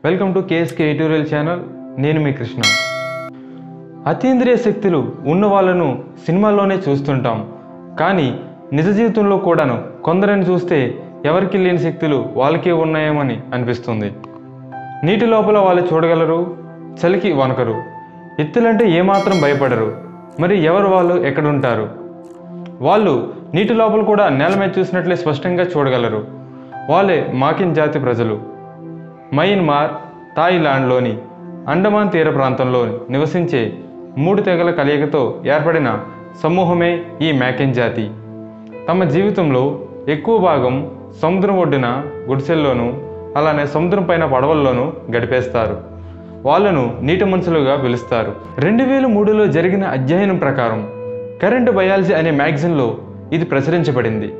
welcome to KSK editorial channel నేను మీ కృష్ణ అతీంద్రియ శక్తులు ఉన్న వాళ్ళను సినిమాల్లోనే చూస్తుంటాం కానీ నిజ జీవితంలో కూడాను కొందరిని చూస్తే ఎవరికి లేని శక్తులు వాళ్ళకే ఉన్నాయేమని అనిపిస్తుంది నీటి లోపల వాళ్ళు చూడగలరు చలికి వనకరు ఎత్తులంటే ఏమాత్రం భయపడరు మరి ఎవరు వాళ్ళు ఎక్కడుంటారు వాళ్ళు నీటి లోపల కూడా నేల మీద చూసినట్లే స్పష్టంగా చూడగలరు వాళ్ళే మాకిన్ జాతి ప్రజలు మయన్మార్ థాయిలాండ్లోని అండమాన్ తీర ప్రాంతంలో నివసించే మూడు తెగల కలయికతో ఏర్పడిన సమూహమే ఈ మ్యాకెన్ జాతి తమ జీవితంలో ఎక్కువ భాగం సముద్రం ఒడ్డున గుడిసెల్లోనూ అలానే సముద్రం పైన పడవల్లోనూ గడిపేస్తారు వాళ్ళను నీటి మనుషులుగా పిలుస్తారు రెండు వేల మూడులో జరిగిన అధ్యయనం ప్రకారం కరెంటు బయాలజీ అనే మ్యాగజైన్లో ఇది ప్రచురించబడింది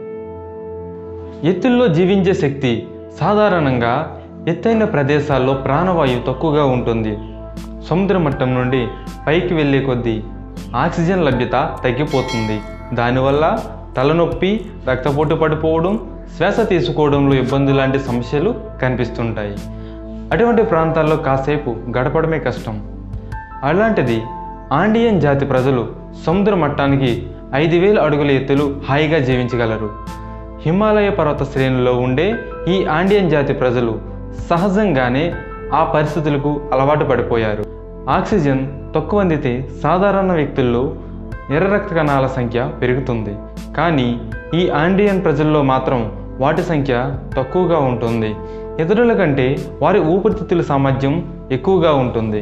ఎత్తుల్లో జీవించే శక్తి సాధారణంగా ఎత్తైన ప్రదేశాల్లో ప్రాణవాయువు తక్కువగా ఉంటుంది సముద్ర మట్టం నుండి పైకి వెళ్ళే కొద్దీ ఆక్సిజన్ లభ్యత తగ్గిపోతుంది దానివల్ల తలనొప్పి రక్తపోటు పడిపోవడం శ్వాస తీసుకోవడంలో ఇబ్బంది లాంటి సమస్యలు కనిపిస్తుంటాయి అటువంటి ప్రాంతాల్లో కాసేపు గడపడమే కష్టం అలాంటిది ఆండియన్ జాతి ప్రజలు సముద్ర మట్టానికి ఐదు వేల అడుగుల ఎత్తులు హాయిగా జీవించగలరు హిమాలయ పర్వత శ్రేణుల్లో ఉండే ఈ ఆండియన్ జాతి ప్రజలు సహజంగానే ఆ పరిస్థితులకు అలవాటు పడిపోయారు ఆక్సిజన్ తక్కువ అందితే సాధారణ వ్యక్తుల్లో ఎర్ర రక్త కణాల సంఖ్య పెరుగుతుంది కానీ ఈ ఆండియన్ ప్రజల్లో మాత్రం వాటి సంఖ్య తక్కువగా ఉంటుంది ఇతరుల కంటే వారి ఊపిరితిత్తుల సామర్థ్యం ఎక్కువగా ఉంటుంది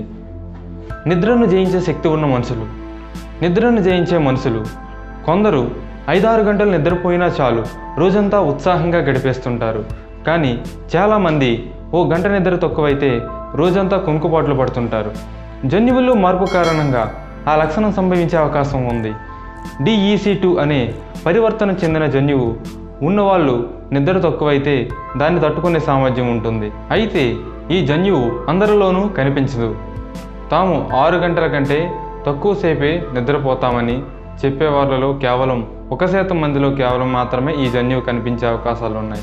నిద్రను జయించే శక్తి ఉన్న మనుషులు నిద్రను జయించే మనుషులు కొందరు ఐదారు గంటలు నిద్రపోయినా చాలు రోజంతా ఉత్సాహంగా గడిపేస్తుంటారు కానీ చాలామంది ఓ గంట నిద్ర తక్కువైతే రోజంతా కుంకుపాట్లు పడుతుంటారు జన్యువుల్లో మార్పు కారణంగా ఆ లక్షణం సంభవించే అవకాశం ఉంది డిఈసి టూ అనే పరివర్తన చెందిన జన్యువు ఉన్నవాళ్ళు నిద్ర తక్కువైతే దాన్ని తట్టుకునే సామర్థ్యం ఉంటుంది అయితే ఈ జన్యువు అందరిలోనూ కనిపించదు తాము ఆరు గంటల కంటే తక్కువసేపే నిద్రపోతామని చెప్పే వాళ్ళలో కేవలం ఒక శాతం మందిలో కేవలం మాత్రమే ఈ జన్యువు కనిపించే అవకాశాలు ఉన్నాయి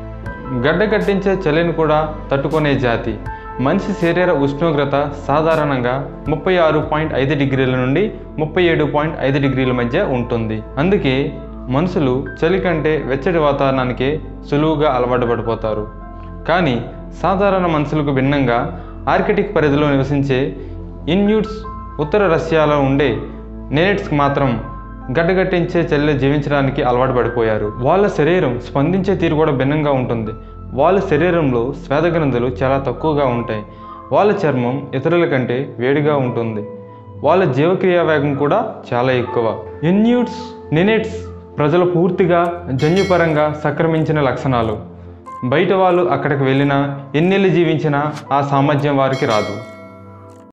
గడ్డ కట్టించే చలిని కూడా తట్టుకునే జాతి మనిషి శరీర ఉష్ణోగ్రత సాధారణంగా ముప్పై ఆరు పాయింట్ ఐదు డిగ్రీల నుండి ముప్పై ఏడు పాయింట్ ఐదు డిగ్రీల మధ్య ఉంటుంది అందుకే మనుషులు చలి కంటే వెచ్చటి వాతావరణానికే సులువుగా అలవాటు పడిపోతారు కానీ సాధారణ మనుషులకు భిన్నంగా ఆర్కిటిక్ పరిధిలో నివసించే ఇన్యూట్స్ ఉత్తర రష్యాలో ఉండే నెనెట్స్కి మాత్రం గడ్డగట్టించే చలిలో జీవించడానికి అలవాటు పడిపోయారు వాళ్ళ శరీరం స్పందించే తీరు కూడా భిన్నంగా ఉంటుంది వాళ్ళ శరీరంలో శ్వేతగ్రంథులు చాలా తక్కువగా ఉంటాయి వాళ్ళ చర్మం ఇతరుల కంటే వేడిగా ఉంటుంది వాళ్ళ జీవక్రియ వేగం కూడా చాలా ఎక్కువ ఇన్యూట్స్ నినెట్స్ ప్రజలు పూర్తిగా జన్యుపరంగా సంక్రమించిన లక్షణాలు బయట వాళ్ళు అక్కడికి వెళ్ళినా ఎన్నెళ్ళు జీవించినా ఆ సామర్థ్యం వారికి రాదు